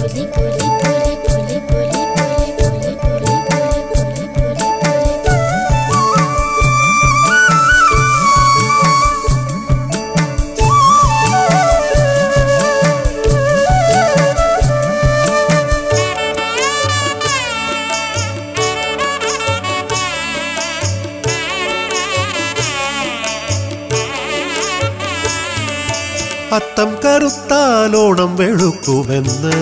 പുലി പുലി പുലി പുലി പുലി പുലി പുലി പുലി പുലി പുലി പുലി അത്തം കറുത്താലോണം വെളുക്കുമെന്ന്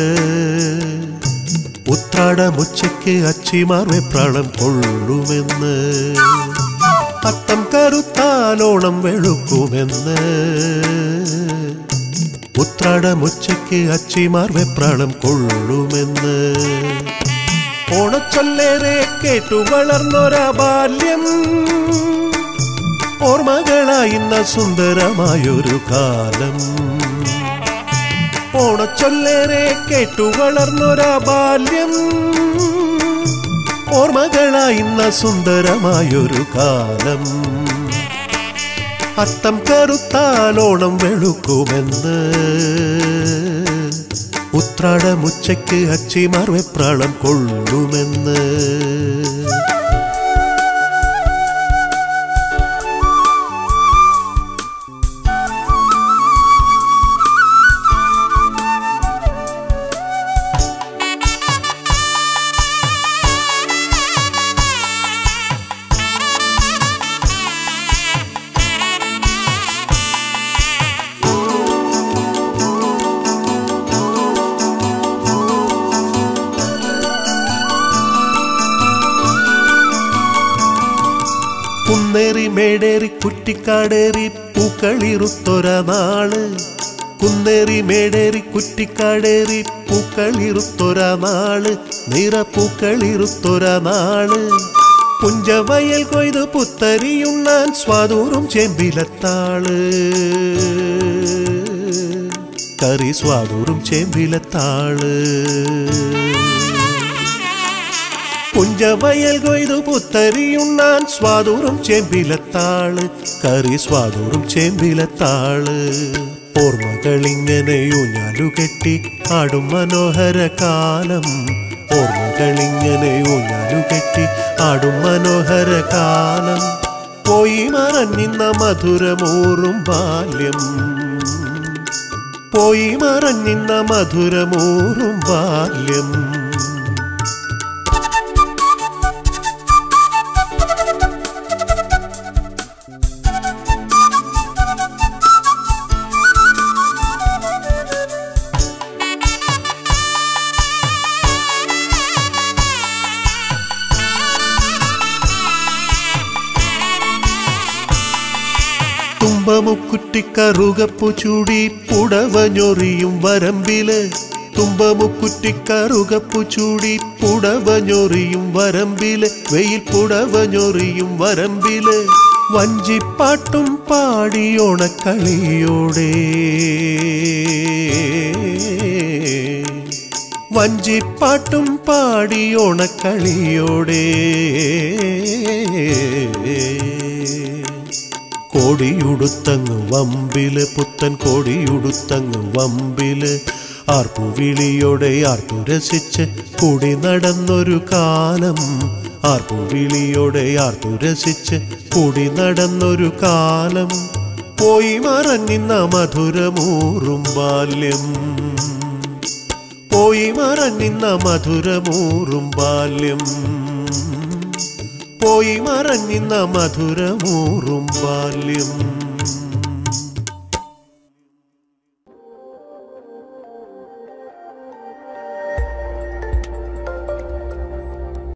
ഉത്രാടമുച്ചയ്ക്ക് അച്ചിമാർ വെപ്രാളം കൊള്ളുമെന്ന് അത്തം കറുത്താലോണം വെളുക്കുമെന്ന് ഉത്രാടമുച്ചയ്ക്ക് അച്ചിമാർ വെപ്രാളം കൊള്ളുമെന്ന് ഓണച്ചൊല്ലേറെ കേട്ടു വളർന്നൊരാ ബാല്യം ഓർമ്മകളായിന്ന സുന്ദരമായൊരു കാലം ഓണച്ചൊല്ലേറെ കേട്ടു വളർന്നൊരാ ബാല്യം ഓർമ്മകളായിന്ന സുന്ദരമായൊരു കാലം അത്തം കറുത്താലോണം വെളുക്കുമെന്ന് ഉത്രാടമുച്ചയ്ക്ക് അച്ചിമാർ വെപ്രാളം കൊള്ളുമെന്ന് കുന്നേറി മേടേറി കുറ്റിക്കാടേറി പൂക്കളിറുത്തൊര നാള് കുന്നേറി മേടേറി കുറ്റിക്കാടേറി പൂക്കളിറുത്തൊര നാള് നിറപ്പൂക്കളിറുത്തൊര നാള് പുഞ്ചവയൽ കൊയ്ത് പുത്തരിയുണ്ണാൻ സ്വാദൂറും ചെമ്പിലത്താള് കറി സ്വാദൂറും ചെമ്പിലത്താള് പുഞ്ചവയൽ കൊയ്തു പുത്തരിയുണ്ണാൻ സ്വാദൂറും ചെമ്പിലത്താള് കറി സ്വാദൂറും ചെമ്പിലത്താള് ഓർമ്മകളിങ്ങനെ ഊഞ്ഞാലു കെട്ടി ആടും മനോഹര കാലം ഓർമ്മകളിങ്ങനെ ഊഞ്ഞാലു കെട്ടി ആടും മനോഹര കാലം പോയി മറഞ്ഞിന്ന മധുരമൂറും ബാല്യം പോയി മറഞ്ഞിന്ന മധുരമൂറും ബാല്യം തുമ്പമുക്കുറ്റിക്കറുകപ്പു ചൂടി പുടവഞ്ഞൊറിയും വരമ്പില് തുമ്പമുക്കുറ്റിക്കറുകപ്പു ചൂടി പുടവഞ്ഞൊറിയും വരമ്പില് വെയിൽ പുടവഞ്ഞൊറിയും വരമ്പില് വഞ്ചിപ്പാട്ടും പാടിയോണക്കളിയോടെ വഞ്ചിപ്പാട്ടും പാടിയോണക്കളിയോടെ കോടിയുടുത്തങ്ങ് വമ്പില് പുത്തൻ കോടിയുടുത്തങ്ങ് വമ്പില് ആർപ്പുവിളിയോടെ ആർത്തുരസിച്ച് കൂടി നടന്നൊരു കാലം ആർപ്പുവിളിയോടെ ആർത്തുരസിച്ച് കൂടി നടന്നൊരു കാലം പോയി മറഞ്ഞിന്ന മധുരമൂറും ബാല്യം പോയി മറഞ്ഞിന്ന മധുരമൂറും ബാല്യം പോയി മറഞ്ഞിന്ന മധുരമൂറും ബാല്യം